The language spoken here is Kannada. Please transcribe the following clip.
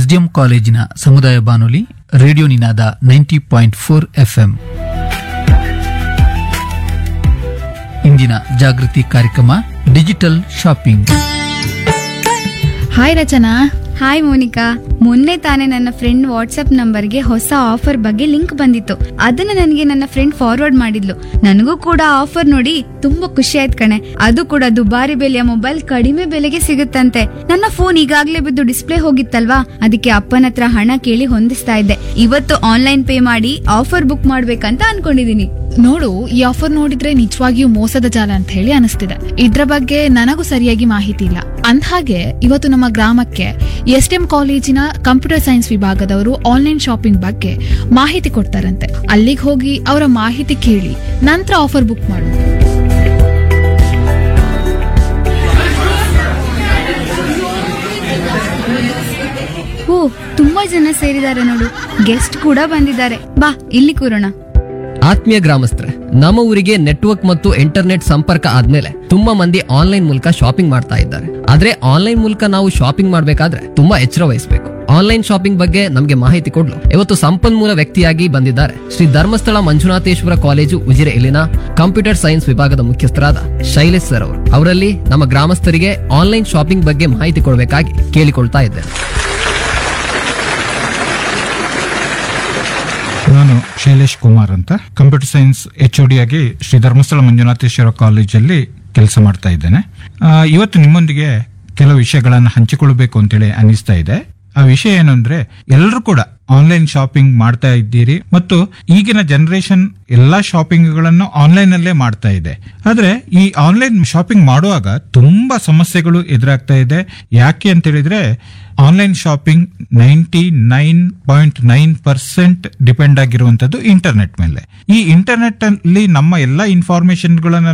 ಎಸ್ಡಿಎಂ ಕಾಲೇಜಿನ ಸಮುದಾಯ ಬಾನುಲಿ radio Ninada ninety point four FM ಇಂದಿನ ಜಾಗೃತಿ ಕಾರ್ಯಕ್ರಮ digital shopping hi Rachana hi Monica ಮೊನ್ನೆ ತಾನೇ ನನ್ನ ಫ್ರೆಂಡ್ ವಾಟ್ಸ್ಆಪ್ ನಂಬರ್ಗೆ ಹೊಸ ಆಫರ್ ಬಗ್ಗೆ ಲಿಂಕ್ ಬಂದಿತ್ತು ಅದನ್ನ ನನಗೆ ನನ್ನ ಫ್ರೆಂಡ್ ಫಾರ್ವರ್ಡ್ ಮಾಡಿದ್ಲು ನನಗೂ ಕೂಡ ಆಫರ್ ನೋಡಿ ತುಂಬಾ ಖುಷಿ ಆಯ್ತು ಕಣೆ ಅದು ಕೂಡ ದುಬಾರಿ ಬೆಲೆಯ ಮೊಬೈಲ್ ಕಡಿಮೆ ಬೆಲೆಗೆ ಸಿಗುತ್ತಂತೆ ನನ್ನ ಫೋನ್ ಈಗಾಗ್ಲೇ ಬಿದ್ದು ಡಿಸ್ಪ್ಲೇ ಹೋಗಿತ್ತಲ್ವಾ ಅದಕ್ಕೆ ಅಪ್ಪನ ಹತ್ರ ಹಣ ಕೇಳಿ ಹೊಂದಿಸ್ತಾ ಇದ್ದೆ ಇವತ್ತು ಆನ್ಲೈನ್ ಪೇ ಮಾಡಿ ಆಫರ್ ಬುಕ್ ಮಾಡ್ಬೇಕಂತ ಅನ್ಕೊಂಡಿದೀನಿ ನೋಡು ಈ ಆಫರ್ ನೋಡಿದ್ರೆ ನಿಜವಾಗಿಯೂ ಮೋಸದ ಜಾಲ ಅಂತ ಹೇಳಿ ಅನಿಸ್ತಿದೆ ಇದ್ರ ಬಗ್ಗೆ ನನಗೂ ಸರಿಯಾಗಿ ಮಾಹಿತಿ ಇಲ್ಲ ಅಂದ್ಹಾಗೆ ಇವತ್ತು ನಮ್ಮ ಗ್ರಾಮಕ್ಕೆ ಎಸ್ ಎಂ ಕಾಲೇಜಿನ ಕಂಪ್ಯೂಟರ್ ಸೈನ್ಸ್ ವಿಭಾಗದವರು ಆನ್ಲೈನ್ ಶಾಪಿಂಗ್ ಬಗ್ಗೆ ಮಾಹಿತಿ ಕೊಡ್ತಾರಂತೆ ಅಲ್ಲಿಗೆ ಹೋಗಿ ಅವರ ಮಾಹಿತಿ ಕೇಳಿ ನಂತರ ಆಫರ್ ಬುಕ್ ಮಾಡು ಓ ತುಂಬಾ ಜನ ಸೇರಿದ್ದಾರೆ ನೋಡು ಗೆಸ್ಟ್ ಕೂಡ ಬಂದಿದ್ದಾರೆ ಬಾ ಇಲ್ಲಿ ಕೂರೋಣ ಆತ್ಮೀಯ ಗ್ರಾಮಸ್ಥರೆ ನಮ್ಮ ಊರಿಗೆ ನೆಟ್ವರ್ಕ್ ಮತ್ತು ಇಂಟರ್ನೆಟ್ ಸಂಪರ್ಕ ಆದ್ಮೇಲೆ ತುಂಬಾ ಮಂದಿ ಆನ್ಲೈನ್ ಮೂಲಕ ಶಾಪಿಂಗ್ ಮಾಡ್ತಾ ಇದ್ದಾರೆ ಆದ್ರೆ ಆನ್ಲೈನ್ ಮೂಲಕ ನಾವು ಶಾಪಿಂಗ್ ಮಾಡ್ಬೇಕಾದ್ರೆ ತುಂಬಾ ಎಚ್ಚರ ವಹಿಸಬೇಕು ಆನ್ಲೈನ್ ಶಾಪಿಂಗ್ ಬಗ್ಗೆ ನಮಗೆ ಮಾಹಿತಿ ಕೊಡ್ಲು ಇವತ್ತು ಸಂಪನ್ಮೂಲ ವ್ಯಕ್ತಿಯಾಗಿ ಬಂದಿದ್ದಾರೆ ಶ್ರೀ ಧರ್ಮಸ್ಥಳ ಮಂಜುನಾಥೇಶ್ವರ ಕಾಲೇಜು ಉಜಿರೆ ಇಲ್ಲಿನ ಕಂಪ್ಯೂಟರ್ ಸೈನ್ಸ್ ವಿಭಾಗದ ಮುಖ್ಯಸ್ಥರಾದ ಶೈಲೇಶ್ ಸರ್ ಅವರು ಅವರಲ್ಲಿ ನಮ್ಮ ಗ್ರಾಮಸ್ಥರಿಗೆ ಆನ್ಲೈನ್ ಶಾಪಿಂಗ್ ಬಗ್ಗೆ ಮಾಹಿತಿ ಕೊಡಬೇಕಾಗಿ ಕೇಳಿಕೊಳ್ತಾ ಇದ್ದೇನೆ ನಾನು ಶೈಲೇಶ್ ಕುಮಾರ್ ಅಂತ ಕಂಪ್ಯೂಟರ್ ಸೈನ್ಸ್ ಎಚ್ ಆಗಿ ಶ್ರೀ ಧರ್ಮಸ್ಥಳ ಮಂಜುನಾಥೇಶ್ವರ ಕಾಲೇಜಲ್ಲಿ ಕೆಲಸ ಮಾಡ್ತಾ ಇದ್ದೇನೆ ಆ, ಇವತ್ತು ನಿಮ್ಮೊಂದಿಗೆ ಕೆಲವು ವಿಷಯಗಳನ್ನು ಹಂಚಿಕೊಳ್ಬೇಕು ಅಂತೇಳಿ ಅನಿಸ್ತಾ ಇದೆ ಆ ವಿಷಯ ಏನು ಅಂದ್ರೆ ಎಲ್ಲರೂ ಕೂಡ ಆನ್ಲೈನ್ ಶಾಪಿಂಗ್ ಮಾಡ್ತಾ ಇದ್ದೀರಿ ಮತ್ತು ಈಗಿನ ಜನರೇಷನ್ ಎಲ್ಲಾ ಶಾಪಿಂಗ್ಗಳನ್ನು ಆನ್ಲೈನ್ ಅಲ್ಲೇ ಮಾಡ್ತಾ ಇದೆ ಆದ್ರೆ ಈ ಆನ್ಲೈನ್ ಶಾಪಿಂಗ್ ಮಾಡುವಾಗ ತುಂಬಾ ಸಮಸ್ಯೆಗಳು ಎದುರಾಗ್ತಾ ಇದೆ ಯಾಕೆ ಅಂತ ಹೇಳಿದ್ರೆ online shopping ninety nine point nine percent depend ಆಗಿರುವಂತದ್ದು ಇಂಟರ್ನೆಟ್ ಮೇಲೆ ಈ ಇಂಟರ್ನೆಟ್ ಅಲ್ಲಿ ನಮ್ಮ ಎಲ್ಲಾ ಇನ್ಫಾರ್ಮೇಶನ್ಗಳನ್ನ